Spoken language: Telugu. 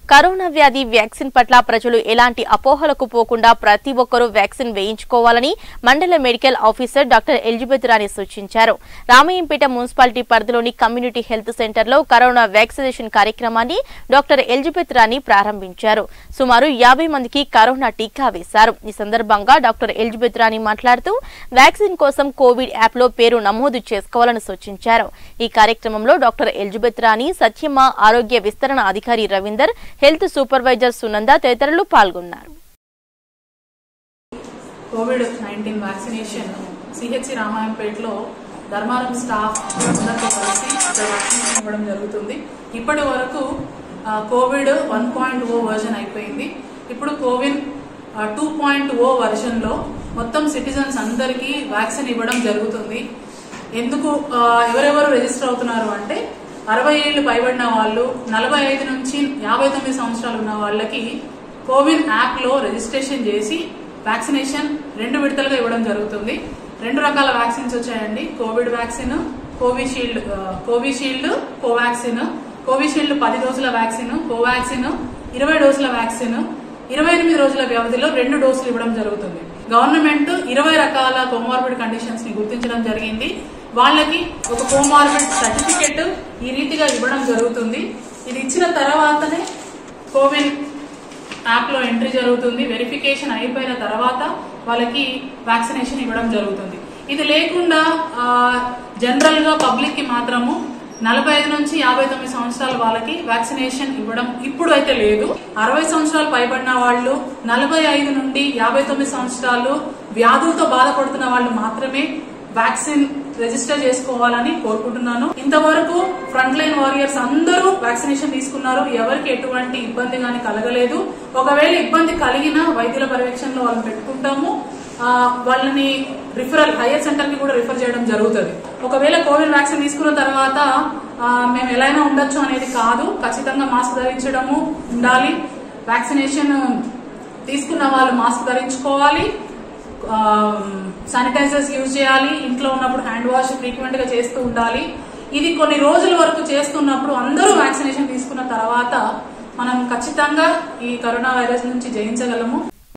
కరోనా వ్యాధి వ్యాక్సిన్ పట్ల ప్రజలు ఎలాంటి అపోహలకు పోకుండా ప్రతి ఒక్కరూ వ్యాక్సిన్ వేయించుకోవాలని మండల medical officer doctor Elizabeth Rani సూచించారు రామయ్యంపేట మున్సిపాలిటీ పరిధిలోని కమ్యూనిటీ హెల్త్ సెంటర్లో కరోనా వ్యాక్సినేషన్ కార్యక్రమాన్ని డాక్టర్ ఎలిజబెత్ రాణి ప్రారంభించారు సుమారు యాభై మందికి కరోనా టీకా వేశారు ఈ సందర్భంగా డాక్టర్ ఎలిజబెత్ రాణి మాట్లాడుతూ వ్యాక్సిన్ కోసం కోవిడ్ యాప్ లో పేరు నమోదు చేసుకోవాలని సూచించారు ఈ కార్యక్రమంలో డాక్టర్ ఎలిజబెత్ రాణి సత్యమ్మ ఆరోగ్య విస్తరణ అధికారి రవీందర్ హెల్త్ సూపర్వైజర్ సునంద తదితరులు పాల్గొన్నారు కోవిడ్ నైన్టీన్ వ్యాక్సినేషన్ సిహెచ్సి రామాయంపేటలో ధర్మారం స్టాఫ్ అందరితో కలిసి ఇక్కడ వ్యాక్సినేషన్ ఇవ్వడం జరుగుతుంది ఇప్పటి వరకు ఆ, Covid one point O version అయిపోయింది ఇప్పుడు కోవిడ్ టూ పాయింట్ ఓ వర్జన్లో మొత్తం సిటిజన్స్ అందరికీ వ్యాక్సిన్ ఇవ్వడం జరుగుతుంది ఎందుకు ఆ, ఎవరెవరు రిజిస్టర్ అవుతున్నారు అంటే అరవై ఏళ్లు పైబడిన వాళ్ళు నలభై ఐదు నుంచి యాభై తొమ్మిది సంవత్సరాలు ఉన్న వాళ్ళకి కోవిన్ యాప్ లో రిజిస్ట్రేషన్ చేసి వ్యాక్సినేషన్ రెండు విడతలుగా ఇవ్వడం జరుగుతుంది రెండు రకాల వ్యాక్సిన్స్ వచ్చాయండి కోవిడ్ వ్యాక్సిన్ కోవిషీల్డ్ ఆ, కోవిషీల్డ్ కోవాక్సిన్ కోవిషీల్డ్ పది డోసుల వ్యాక్సిన్ కోవాక్సిన్ ఇరవై డోసుల వ్యాక్సిన్ ఇరవై ఎనిమిది రోజుల వ్యవధిలో రెండు డోసులు ఇవ్వడం జరుగుతుంది గవర్నమెంట్ ఇరవై రకాల కోమార్బిడ్ కండిషన్స్ ని గుర్తించడం జరిగింది వాళ్ళకి ఒక కోమార్బిడ్ సర్టిఫికెట్ ఈ రీతిగా ఇవ్వడం జరుగుతుంది ఇది ఇచ్చిన తర్వాతనే కోవిన్ యాప్ లో ఎంట్రీ జరుగుతుంది వెరిఫికేషన్ అయిపోయిన తర్వాత వాళ్ళకి వ్యాక్సినేషన్ ఇవ్వడం జరుగుతుంది ఇది లేకుండా జనరల్ గా పబ్లిక్ కి మాత్రము నలభై ఐదు నుంచి యాభై తొమ్మిది సంవత్సరాల వాళ్ళకి వ్యాక్సినేషన్ ఇవ్వడం ఇప్పుడు అయితే లేదు అరవై సంవత్సరాలు పైబడిన వాళ్ళు నలభై ఐదు నుండి యాభై తొమ్మిది సంవత్సరాలు వ్యాధులతో బాధపడుతున్న వాళ్ళు మాత్రమే వ్యాక్సిన్ రిజిస్టర్ చేసుకోవాలని కోరుకుంటున్నాను ఇంతవరకు ఫ్రంట్ లైన్ వారియర్స్ అందరూ వ్యాక్సినేషన్ తీసుకున్నారు ఎవరికి ఎటువంటి ఇబ్బంది గాని కలగలేదు ఒకవేళ ఇబ్బంది కలిగినా వైద్యుల పర్యవేక్షణలో వాళ్ళని పెట్టుకుంటాము ఆ, వాళ్ళని రిఫరల్ హైయర్ సెంటర్ కి కూడా రిఫర్ చేయడం జరుగుతుంది ఒకవేళ కోవిడ్ వ్యాక్సిన్ తీసుకున్న తర్వాత ఆ, మేము ఎలా అయినా ఉండొచ్చు అనేది కాదు ఖచ్చితంగా మాస్క్ ధరించడము ఉండాలి వ్యాక్సినేషన్ తీసుకున్న వాళ్ళు మాస్క్ ధరించుకోవాలి శానిటైజర్స్ యూజ్ చేయాలి ఇంట్లో ఉన్నప్పుడు హ్యాండ్ వాష్ ఫ్రీక్వెంట్ గా చేస్తూ ఉండాలి ఇది కొన్ని రోజుల వరకు చేస్తున్నప్పుడు అందరూ వ్యాక్సినేషన్ తీసుకున్న తర్వాత మనం ఖచ్చితంగా ఈ కరోనా వైరస్ నుంచి జయించగలము